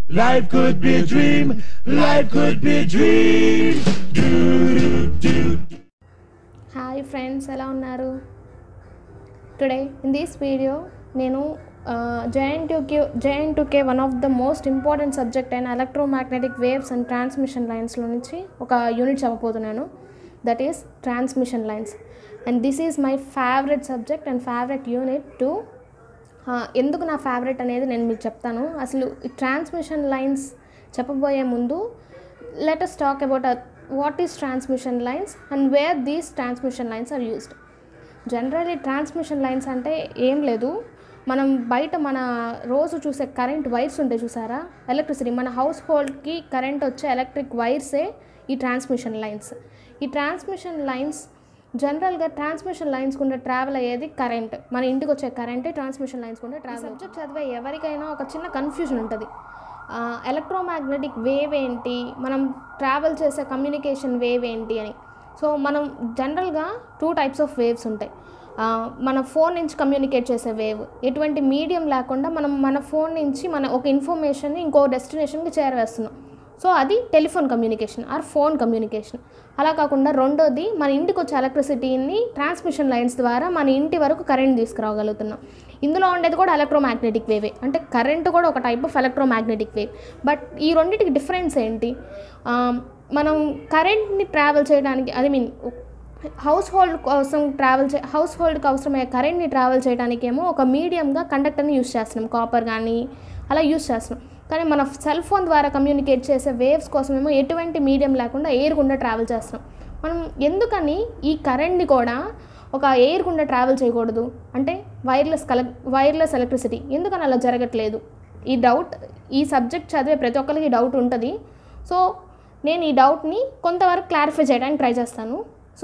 Life could be a dream. Life could be a dream. Do, do, do. Hi friends ఎలా ఉన్నారు today in this video నేను JN TUK JN TUK one of the most important subject అయిన electromagnetic waves and transmission లైన్స్లో నుంచి ఒక unit చెప్పబోతున్నాను that is transmission lines and this is my favourite subject and favourite unit too ఎందుకు నా favourite అనేది నేను మీకు చెప్తాను అసలు ఈ ట్రాన్స్మిషన్ లైన్స్ చెప్పబోయే ముందు let us talk about what is transmission lines and where these transmission lines are used generally transmission lines అంటే ఏం లేదు మనం బయట మన రోజు చూసే కరెంట్ వైర్స్ ఉంటాయి చూసారా ఎలక్ట్రిసిటీ మన హౌస్ హోల్డ్కి కరెంట్ వచ్చే ఎలక్ట్రిక్ వైర్సే ఈ ట్రాన్స్మిషన్ లైన్స్ ఈ ట్రాన్స్మిషన్ లైన్స్ జనరల్గా ట్రాన్స్మిషన్ లైన్స్ గుండా ట్రావెల్ అయ్యేది కరెంట్ మన ఇంటికి వచ్చే కరెంటే ట్రాన్స్మిషన్ లైన్స్ గుండా ట్రావెల్ సబ్జెక్ట్ చదివే ఎవరికైనా ఒక చిన్న కన్ఫ్యూజన్ ఉంటుంది ఎలక్ట్రోమాగ్నెటిక్ వేవ్ ఏంటి మనం ట్రావెల్ చేసే కమ్యూనికేషన్ వేవ్ ఏంటి అని సో మనం జనరల్గా టూ టైప్స్ ఆఫ్ వేవ్స్ ఉంటాయి ఆ, మన ఫోన్ నుంచి కమ్యూనికేట్ చేసే వేవ్ ఎటువంటి మీడియం లేకుండా మనం మన ఫోన్ నుంచి మన ఒక ఇన్ఫర్మేషన్ని ఇంకో డెస్టినేషన్కి చేరవేస్తున్నాం సో అది telephone communication or phone communication అలా కాకుండా రెండోది మన ఇంటికి వచ్చే ఎలక్ట్రిసిటీని ట్రాన్స్మిషన్ లైన్స్ ద్వారా మన ఇంటి వరకు కరెంట్ తీసుకురాగలుగుతున్నాం ఇందులో ఉండేది కూడా ఎలక్ట్రోమాగ్నెటిక్ వేవే అంటే కరెంట్ కూడా ఒక type of electromagnetic wave but ఈ రెండింటికి డిఫరెన్స్ ఏంటి ఆ, మనం కరెంట్ని ట్రావెల్ చేయడానికి ఐ మీన్ హౌస్ హోల్డ్ కోసం ట్రావెల్ చే హౌస్ హోల్డ్కి అవసరమయ్యే కరెంట్ని ట్రావెల్ చేయడానికి ఏమో ఒక మీడియంగా కండక్టర్ని యూస్ చేస్తున్నాం కాపర్ కానీ అలా యూస్ చేస్తున్నాం కానీ మన సెల్ ఫోన్ ద్వారా కమ్యూనికేట్ చేసే వేవ్స్ కోసమేమో ఎటువంటి మీడియం లేకుండా ఎయిర్ గుండా ట్రావెల్ చేస్తున్నాం మనం ఎందుకని ఈ కరెంట్ని కూడా ఒక ఎయిర్ గుండా ట్రావెల్ చేయకూడదు అంటే వైర్లెస్ కల వైర్లెస్ ఎలక్ట్రిసిటీ ఎందుకని అలా జరగట్లేదు ఈ డౌట్ ఈ సబ్జెక్ట్ చదివే ప్రతి ఒక్కరికి డౌట్ ఉంటుంది సో నేను ఈ డౌట్ని కొంతవరకు క్లారిఫై చేయడానికి ట్రై చేస్తాను సో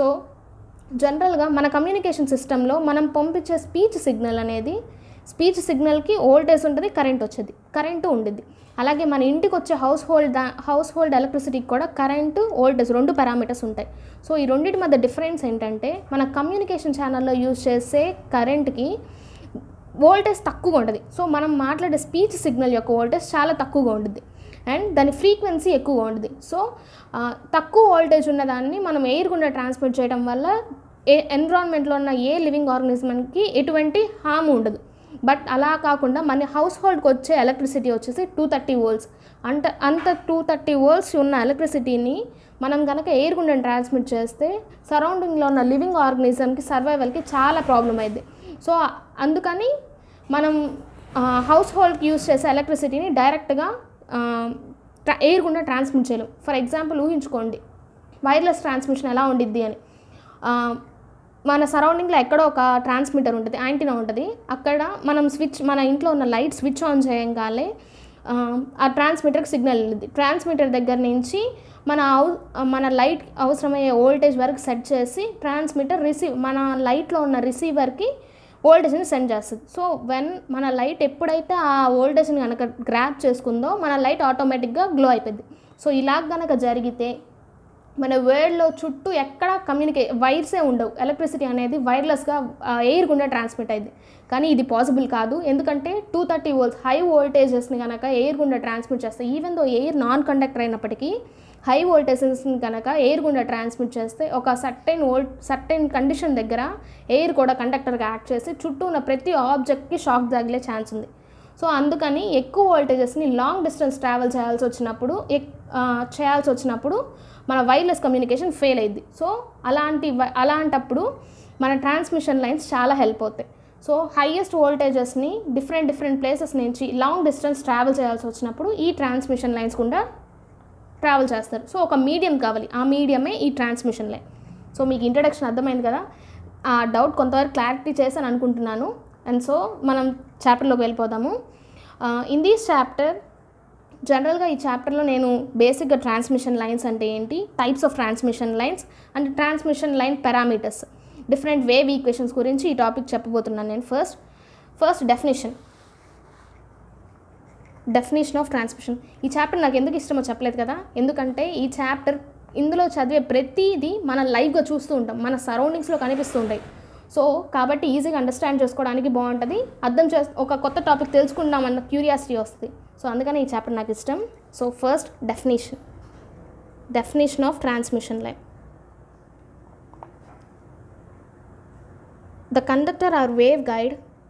జనరల్గా మన కమ్యూనికేషన్ సిస్టంలో మనం పంపించే స్పీచ్ సిగ్నల్ అనేది స్పీచ్ సిగ్నల్కి ఓల్టేజ్ ఉంటుంది కరెంట్ వచ్చేది కరెంటు ఉండిద్ది అలాగే మన ఇంటికి వచ్చే హౌస్ హోల్డ్ దా హౌస్ హోల్డ్ ఎలక్ట్రిసిటీకి కూడా కరెంటు ఓల్టేజ్ రెండు పారామీటర్స్ ఉంటాయి సో ఈ రెండింటి మధ్య డిఫరెన్స్ ఏంటంటే మన కమ్యూనికేషన్ ఛానల్లో యూజ్ చేసే కరెంట్కి వోల్టేజ్ తక్కువగా ఉంటుంది సో మనం మాట్లాడే స్పీచ్ సిగ్నల్ యొక్క వోల్టేజ్ చాలా తక్కువగా ఉంటుంది అండ్ దాని ఫ్రీక్వెన్సీ ఎక్కువగా ఉంటుంది సో ఆ, తక్కువ వోల్టేజ్ ఉన్నదాన్ని మనం ఎయిర్ గుండా ట్రాన్స్మిట్ చేయడం వల్ల ఏ ఎన్విరాన్మెంట్లో ఉన్న ఏ లివింగ్ ఆర్గనిజంకి ఎటువంటి హామ్ ఉండదు బట్ అలా కాకుండా మన హౌస్ హోల్డ్కి వచ్చే ఎలక్ట్రిసిటీ వచ్చేసి టూ థర్టీ వోల్ట్స్ అంత అంత టూ థర్టీ వోల్ట్స్ ఉన్న ఎలక్ట్రిసిటీని మనం కనుక ఎయిర్ గుండా ట్రాన్స్మిట్ చేస్తే సరౌండింగ్లో ఉన్న లివింగ్ ఆర్గనిజంకి సర్వైవల్కి చాలా ప్రాబ్లం అయింది సో అందుకని మనం హౌస్ హోల్డ్కి యూస్ చేసే ఎలక్ట్రిసిటీని డైరెక్ట్గా ఎయిర్ గుండా ట్రాన్స్మిట్ చేయలేం ఫర్ ఎగ్జాంపుల్ ఊహించుకోండి వైర్లెస్ ట్రాన్స్మిషన్ ఎలా ఉండిద్ది అని ఆ, మన సరౌండింగ్లో ఎక్కడో ఒక ట్రాన్స్మిటర్ ఉంటుంది యాంటీనా ఉంటుంది అక్కడ మనం స్విచ్ మన ఇంట్లో ఉన్న లైట్ స్విచ్ ఆన్ చేయంగానే ఆ, ఆ ట్రాన్స్మిటర్కి సిగ్నల్ వెళ్ళింది ట్రాన్స్మిటర్ దగ్గర నుంచి మన అవ- మన లైట్ అవసరమయ్యే వోల్టేజ్ వరకు సెట్ చేసి ట్రాన్స్మిటర్ రిసీవ్ మన లైట్లో ఉన్న రిసీవర్కి వోల్టేజ్ని సెండ్ చేస్తుంది సో వెన్ మన లైట్ ఎప్పుడైతే ఆ వోల్టేజ్ని కనుక గ్రాప్ చేసుకుందో మన లైట్ ఆటోమేటిక్గా గ్లో అయిపోద్ది సో ఇలా కనుక జరిగితే మన వరల్డ్లో చుట్టూ ఎక్కడ కమ్యూనికే వైర్సే ఉండవు ఎలక్ట్రిసిటీ అనేది వైర్లెస్గా ఎయిర్ గుండా ట్రాన్స్మిట్ అయింది కానీ ఇది పాసిబుల్ కాదు ఎందుకంటే టూ థర్టీ వోల్ట్స్ హై వోల్టేజెస్ని కనుక ఎయిర్ గుండా ట్రాన్స్మిట్ చేస్తే even though air non conductor అయినప్పటికీ హై వోల్టేజెస్ని కనుక ఎయిర్ గుండా ట్రాన్స్మిట్ చేస్తే ఒక సర్టెన్ వోల్ట్ సర్టెన్ కండిషన్ దగ్గర ఎయిర్ కూడా కండక్టర్గా యాక్ట్ చేసి చుట్టూ ఉన్న ప్రతి ఆబ్జెక్ట్కి షాక్ తగిలే ఛాన్స్ ఉంది సో అందుకని ఎక్కువ వోల్టేజెస్ని లాంగ్ డిస్టెన్స్ ట్రావెల్ చేయాల్సి వచ్చినప్పుడు ఎక్- ఆ, చేయాల్సి వచ్చినప్పుడు మన వైర్లెస్ కమ్యూనికేషన్ ఫెయిల్ అయింది సో అలాంటి వ- అలాంటప్పుడు మన ట్రాన్స్మిషన్ లైన్స్ చాలా హెల్ప్ అవుతాయి సో హైయెస్ట్ వోల్టేజెస్ని డిఫరెంట్ డిఫరెంట్ ప్లేసెస్ నుంచి లాంగ్ డిస్టెన్స్ ట్రావెల్ చేయాల్సి వచ్చినప్పుడు ఈ ట్రాన్స్మిషన్ లైన్స్ గుండా ట్రావెల్ చేస్తారు సో ఒక మీడియం కావాలి ఆ మీడియమే ఈ ట్రాన్స్మిషన్ లైన్ సో మీకు ఇంట్రడక్షన్ అర్థమైంది కదా ఆ డౌట్ కొంతవరకు క్లారిటీ చేశాను అనుకుంటున్నాను అండ్ సో మనం చాప్టర్లోకి వెళ్ళిపోదాము ఇన్ దీస్ చాప్టర్ జనరల్గా ఈ చాప్టర్లో నేను బేసిక్గా ట్రాన్స్మిషన్ లైన్స్ అంటే ఏంటి types of transmission lines and transmission line parameters different wave equations గురించి ఈ టాపిక్ చెప్పబోతున్నాను నేను first first definition definition of transmission ఈ చాప్టర్ నాకు ఎందుకు ఇష్టమో చెప్పలేదు కదా ఎందుకంటే ఈ చాప్టర్ ఇందులో చదివే ప్రతిదీ మన లైవ్గా చూస్తూ ఉంటాం మన సరౌండింగ్స్లో కనిపిస్తూ ఉంటాయి సో కాబట్టి ఈజీగా అండర్స్టాండ్ చేసుకోవడానికి బాగుంటుంది అర్థం చేస్ ఒక కొత్త టాపిక్ తెలుసుకుందామన్న క్యూరియాసిటీ వస్తుంది సో అందుకని ఈ చాప్టర్ నాకు ఇష్టం so first definition definition of transmission line the conductor or waveguide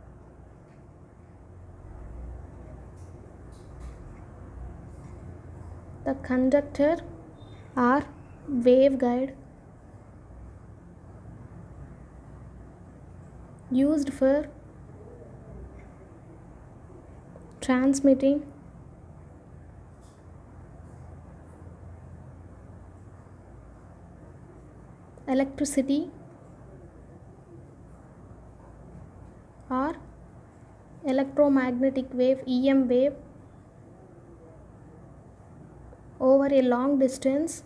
the conductor or waveguide used for transmitting electricity or electromagnetic wave EM wave over a long distance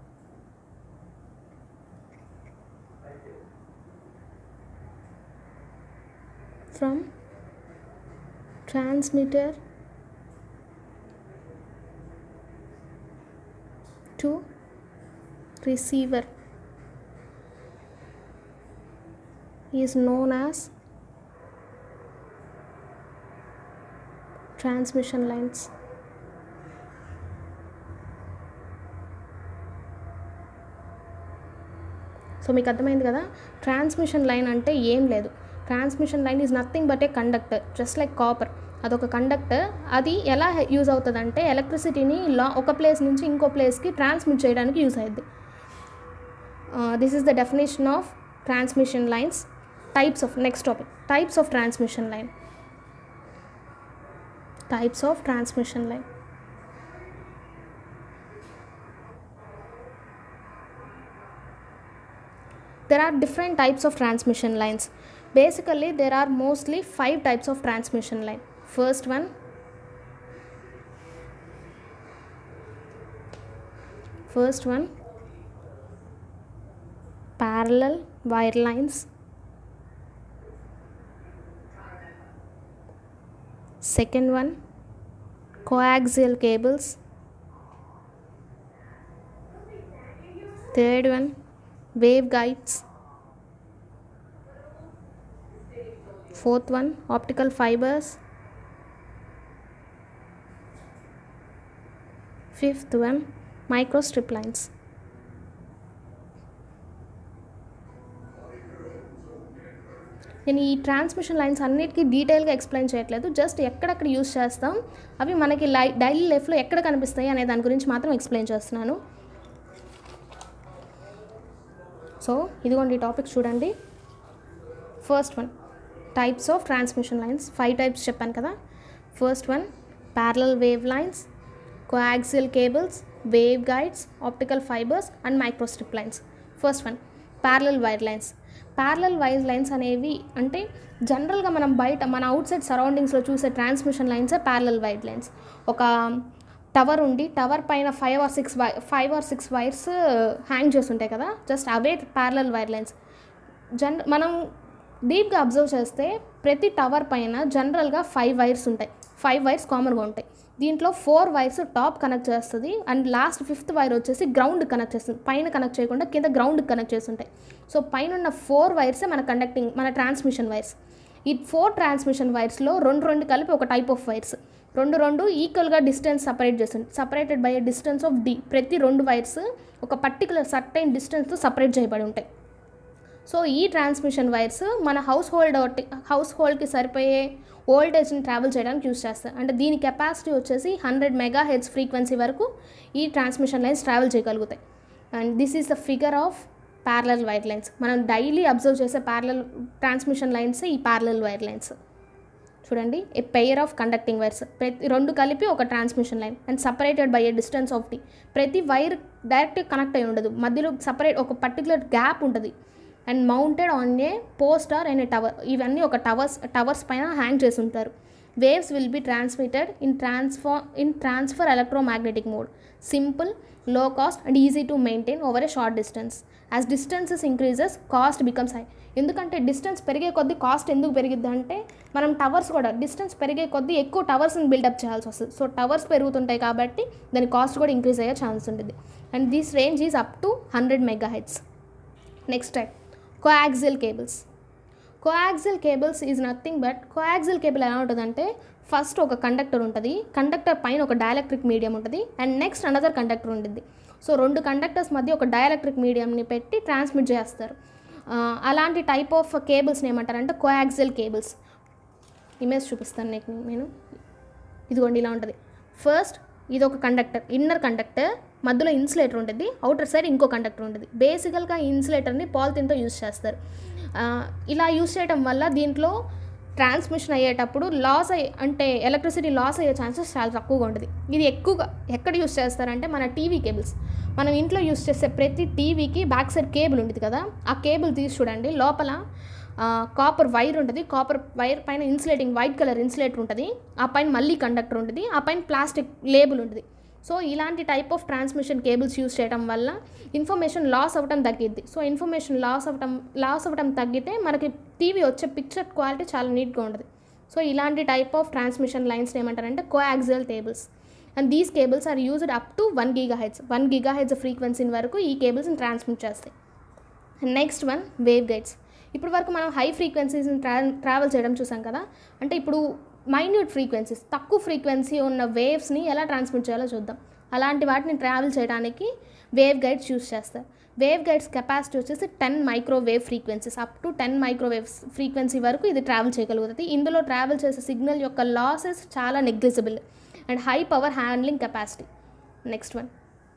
from transmitter to receiver is known as transmission lines so మీకు అర్థమైంది కదా transmission line అంటే ఏం లేదు transmission line is nothing but a conductor just like copper అదొక conductor అది ఎలా use అవుతుంది అంటే ఎలక్ట్రిసిటీని లా ఒక ప్లేస్ నుంచి ఇంకో ప్లేస్కి ట్రాన్స్మిట్ చేయడానికి యూజ్ అయ్యింది this is the definition of transmission lines types of next topic types of transmission line types of transmission line there are different types of transmission lines basically there are mostly five types of transmission line first one first one parallel wire lines second one coaxial cables third one wave guides fourth one optical fibers fifth one microstrip lines నేను ఈ transmission lines అన్నిటికీ డీటెయిల్గా explain చేయట్లేదు just ఎక్కడెక్కడ use చేస్తాం అవి మనకి లై డైలీ లైఫ్లో ఎక్కడ కనిపిస్తాయి అనే దాని గురించి మాత్రం ఎక్స్ప్లెయిన్ చేస్తున్నాను సో ఇదిగోండి ఈ టాపిక్ చూడండి first one types of transmission lines five types చెప్పాను కదా first one parallel wave lines coaxial cables wave guides optical fibres and microstrip lines first one parallel wire lines parallel wire lines అనేవి అంటే జనరల్గా మనం బయట మన out outside సరౌండింగ్స్లో చూసే ట్రాన్స్మిషన్ లైన్సే ప్యారలల్ వైర్ లైన్స్ ఒక టవర్ ఉండి టవర్ పైన ఫైవ్ ఆర్ సిక్స్ వై five or six wires hang చేసి ఉంటాయి కదా జస్ట్ అవే ప్యారలల్ వైర్ లైన్స్ జన్ మనం డీప్గా అబ్జర్వ్ చేస్తే ప్రతి టవర్ పైన జనరల్గా ఫైవ్ వైర్స్ ఉంటాయి ఫైవ్ వైర్స్ కామన్గా ఉంటాయి దీంట్లో ఫోర్ వైర్స్ టాప్ కనెక్ట్ చేస్తుంది అండ్ లాస్ట్ ఫిఫ్త్ వైర్ వచ్చేసి గ్రౌండ్ కనెక్ట్ చేస్తుంది పైన కనెక్ట్ చేయకుండా కింద గ్రౌండ్ కనెక్ట్ చేసి ఉంటాయి సో పైన ఉన్న ఫోర్ వైర్సే మన కండక్టింగ్ మన ట్రాన్స్మిషన్ వైర్స్ ఈ ఫోర్ ట్రాన్స్మిషన్ వైర్స్లో రెండు రెండు కలిపి ఒక టైప్ ఆఫ్ వైర్స్ రెండు రెండు ఈక్వల్గా డిస్టెన్స్ సపరేట్ చేస్తుంది separated by a distance of D ప్రతి రెండు వైర్స్ ఒక పర్టికులర్ సర్టైన్ డిస్టెన్స్తో సపరేట్ చేయబడి ఉంటాయి సో ఈ ట్రాన్స్మిషన్ వైర్స్ మన హౌస్ హోల్డ్ హౌస్ హోల్డ్కి సరిపోయే ఓల్టేజ్ని ట్రావెల్ చేయడానికి యూస్ చేస్తారు అంటే దీని కెపాసిటీ వచ్చేసి హండ్రెడ్ మెగా హెడ్స్ ఫ్రీక్వెన్సీ వరకు ఈ ట్రాన్స్మిషన్ లైన్స్ ట్రావెల్ చేయగలుగుతాయి and this is the figure of parallel wire lines మనం డైలీ అబ్జర్వ్ చేసే ప్యారలల్ ట్రాన్స్మిషన్ లైన్స్ ఈ ప్యారలల్ వైర్ లైన్స్ చూడండి a pair of conducting wires ప్రతి రెండు కలిపి ఒక transmission line and separated by a distance of T ప్రతి wire direct connect అయి ఉండదు మధ్యలో సపరేట్ ఒక పర్టికులర్ గ్యాప్ ఉంటుంది and mounted on a post or an a tower ఇవన్నీ ఒక టవర్స్ టవర్స్ పైన హ్యాంగ్ చేసి ఉంటారు waves will be transmitted in transfer in transfer electromagnetic mode simple low cost and easy to maintain over a short distance as distances increases cost becomes high ఎందుకంటే distance పెరిగే కొద్దీ cost ఎందుకు పెరిగిద్ది అంటే మనం టవర్స్ కూడా డిస్టెన్స్ పెరిగే కొద్దీ ఎక్కువ టవర్స్ని బిల్డప్ చేయాల్సి వస్తుంది సో టవర్స్ పెరుగుతుంటాయి కాబట్టి దాని కాస్ట్ కూడా ఇంక్రీజ్ అయ్యే ఛాన్స్ ఉంటుంది and this range is up to hundred mega hertz next type coaxial cables coaxial cables is nothing but coaxial cable ఎలా ఉంటుందంటే ఫస్ట్ ఒక కండక్టర్ ఉంటుంది కండక్టర్ పైన ఒక డైఎలక్ట్రిక్ మీడియం ఉంటుంది అండ్ నెక్స్ట్ అనదర్ కండక్టర్ ఉంటుంది సో రెండు కండక్టర్స్ మధ్య ఒక డైఎలక్ట్రిక్ మీడియంని పెట్టి ట్రాన్స్మిట్ చేస్తారు ఆ, అలాంటి టైప్ ఆఫ్ కేబుల్స్ని ఏమంటారంటే కోయాక్సిల్ కేబుల్స్ ఇమేజ్ చూపిస్తాను నీకు నేను ఇదిగోండి ఇలా ఉంటుంది ఫస్ట్ ఇది ఒక కండక్టర్ ఇన్నర్ కండక్టర్ మధ్యలో ఇన్సులేటర్ ఉంటుంది అవుటర్ సైడ్ ఇంకో కండక్టర్ ఉంటుంది బేసికల్గా ఈ ఇన్సులేటర్ని పాలిథిన్తో యూస్ చేస్తారు ఆ, ఇలా యూస్ చేయడం వల్ల దీంట్లో ట్రాన్స్మిషన్ అయ్యేటప్పుడు లాస్ అయ్యే అంటే ఎలక్ట్రిసిటీ లాస్ అయ్యే ఛాన్సెస్ చాలా తక్కువగా ఉంటుంది ఇది ఎక్కువగా ఎక్కడ యూస్ చేస్తారంటే మన టీవీ కేబుల్స్ మనం ఇంట్లో యూస్ చేసే ప్రతి టీవీకి బ్యాక్ సైడ్ కేబుల్ ఉంటుంది కదా ఆ కేబుల్ తీసి చూడండి లోపల కాపర్ వైర్ ఉంటుంది కాపర్ వైర్ పైన ఇన్సులేటింగ్ వైట్ కలర్ ఇన్సులేటర్ ఉంటుంది ఆ పైన మళ్ళీ కండక్టర్ ఉంటుంది ఆ పైన ప్లాస్టిక్ లేబుల్ ఉంటుంది సో ఇలాంటి type of transmission cables use చేయడం వల్ల ఇన్ఫర్మేషన్ లాస్ అవ్వడం తగ్గిద్ది సో ఇన్ఫర్మేషన్ లాస్ అవ్వడం లాస్ అవ్వడం తగ్గితే మనకి టీవీ వచ్చే పిక్చర్ క్వాలిటీ చాలా నీట్గా ఉంటుంది సో ఇలాంటి టైప్ ఆఫ్ ట్రాన్స్మిషన్ లైన్స్ ఏమంటారంటే coaxial cables and these cables are used up to one giga hertz one giga hertz frequency వరకు ఈ కేబుల్స్ని ట్రాన్స్మిట్ చేస్తాయి నెక్స్ట్ వన్ వేవ్ గైడ్స్ ఇప్పుడు వరకు మనం హై ఫ్రీక్వెన్సీస్ని ట్రా ట్రావెల్ చేయడం చూసాం కదా అంటే ఇప్పుడు మైన్యూట్ ఫ్రీక్వెన్సీస్ తక్కువ ఫ్రీక్వెన్సీ ఉన్న వేవ్స్ని ఎలా ట్రాన్స్మిట్ చేయాలో చూద్దాం అలాంటి వాటిని ట్రావెల్ చేయడానికి వేవ్ గైడ్స్ యూస్ చేస్తారు వేవ్ గైడ్స్ కెపాసిటీ వచ్చేసి ten microwave frequencies up to ten microwave frequency వరకు ఇది ట్రావెల్ చేయగలుగుతుంది ఇందులో ట్రావెల్ చేసే సిగ్నల్ యొక్క లాసెస్ చాలా negligible and high power handling capacity next one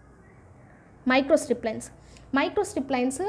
micro strip lines micro strip lines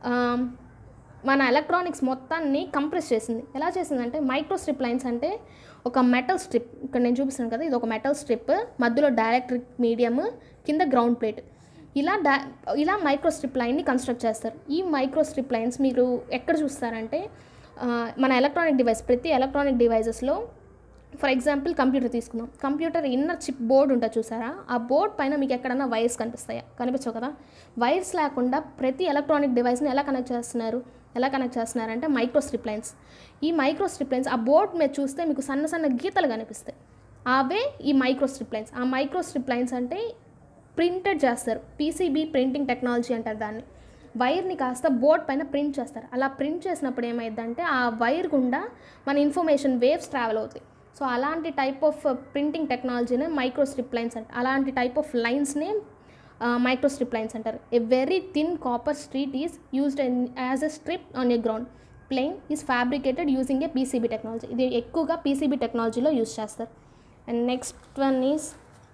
మన ఎలక్ట్రానిక్స్ మొత్తాన్ని కంప్రెస్ చేసింది ఎలా చేసిందంటే మైక్రో స్ట్రిప్ లైన్స్ అంటే ఒక మెటల్ స్ట్రిప్ ఇక్కడ నేను చూపిస్తాను కదా ఇది ఒక మెటల్ స్ట్రిప్ మధ్యలో డైరెక్ట్రిక్ మీడియం కింద గ్రౌండ్ ప్లేట్ ఇలా డా ఇలా మైక్రో స్ట్రిప్ లైన్ని కన్స్ట్రక్ట్ చేస్తారు ఈ మైక్రో స్ట్రిప్ లైన్స్ మీరు ఎక్కడ చూస్తారంటే ఆ, మన ఎలక్ట్రానిక్ డివైస్ ప్రతి ఎలక్ట్రానిక్ డివైజెస్లో ఫర్ ఎగ్జాంపుల్ కంప్యూటర్ తీసుకుందాం కంప్యూటర్ ఇన్నర్ చిప్ బోర్డ్ ఉంటుంది చూసారా ఆ బోర్డ్ పైన మీకు ఎక్కడన్నా వైర్స్ కనిపిస్తాయా కనిపించవు కదా వైర్స్ లేకుండా ప్రతి ఎలక్ట్రానిక్ డివైస్ని ఎలా కనెక్ట్ చేస్తున్నారు ఎలా కనెక్ట్ చేస్తున్నారంటే మైక్రో స్ట్రిప్ లైన్స్ ఈ మైక్రో స్ట్రిప్ లైన్స్ ఆ బోర్డ్ మీద చూస్తే మీకు సన్న సన్న గీతలు కనిపిస్తాయి అవే ఈ మైక్రో స్ట్రిప్ లైన్స్ ఆ మైక్రో స్ట్రిప్ లైన్స్ అంటే ప్రింటెడ్ చేస్తారు పీసీబీ ప్రింటింగ్ టెక్నాలజీ అంటారు దాన్ని వైర్ని కాస్త బోర్డ్ పైన ప్రింట్ చేస్తారు అలా ప్రింట్ చేసినప్పుడు ఏమైందంటే ఆ వైర్ గుండా మన ఇన్ఫర్మేషన్ వేవ్స్ ట్రావెల్ అవుతాయి సో అలాంటి టైప్ ఆఫ్ ప్రింటింగ్ టెక్నాలజీనే మైక్రో స్ట్రిప్ లైన్స్ అంటారు అలాంటి టైప్ ఆఫ్ లైన్స్నే మైక్రో స్ట్రిప్ లైన్స్ అంటారు a very thin copper strip is used as a strip on a ground plane is fabricated using a PCB technology ఇది ఎక్కువగా PCB టెక్నాలజీలో use చేస్తారు and next one is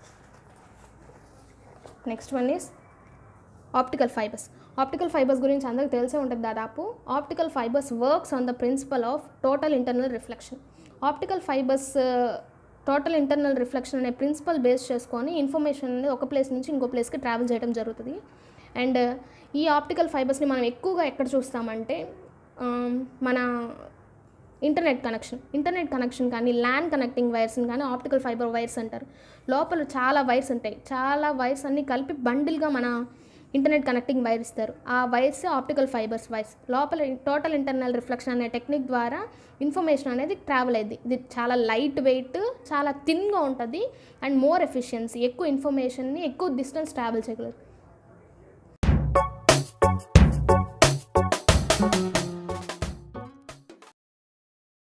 next one is optical fibres optical fibres గురించి అందరికి తెలిసే ఉంటుంది దాదాపు optical fibres works on the principle of total internal reflection optical fibres total internal reflection అనే ప్రిన్సిపల్ బేస్ చేసుకొని ఇన్ఫర్మేషన్ అనేది ఒక ప్లేస్ నుంచి ఇంకో ప్లేస్కి ట్రావెల్ చేయడం జరుగుతుంది అండ్ ఈ ఆప్టికల్ ఫైబర్స్ని మనం ఎక్కువగా ఎక్కడ చూస్తామంటే ఆమ్, మన ఇంటర్నెట్ కనెక్షన్ ఇంటర్నెట్ కనెక్షన్ కానీ ల్యాన్ కనెక్టింగ్ వైర్స్ని కానీ ఆప్టికల్ ఫైబర్ వైర్స్ అంటారు లోపల చాలా వైర్స్ ఉంటాయి చాలా వైర్స్ అన్నీ కలిపి బండిల్గా మన ఇంటర్నెట్ కనెక్టింగ్ వైర్ ఇస్తారు ఆ వైర్స్ ఆప్టికల్ ఫైబర్స్ వైర్స్ లోపల టోటల్ ఇంటర్నల్ రిఫ్లెక్షన్ అనే టెక్నిక్ ద్వారా ఇన్ఫర్మేషన్ అనేది ట్రావెల్ అయ్యింది ఇది చాలా లైట్ వెయిట్ చాలా థిన్గా ఉంటుంది అండ్ మోర్ ఎఫిషియన్సీ ఎక్కువ ఇన్ఫర్మేషన్ని ఎక్కువ డిస్టెన్స్ ట్రావెల్ చేయగలరు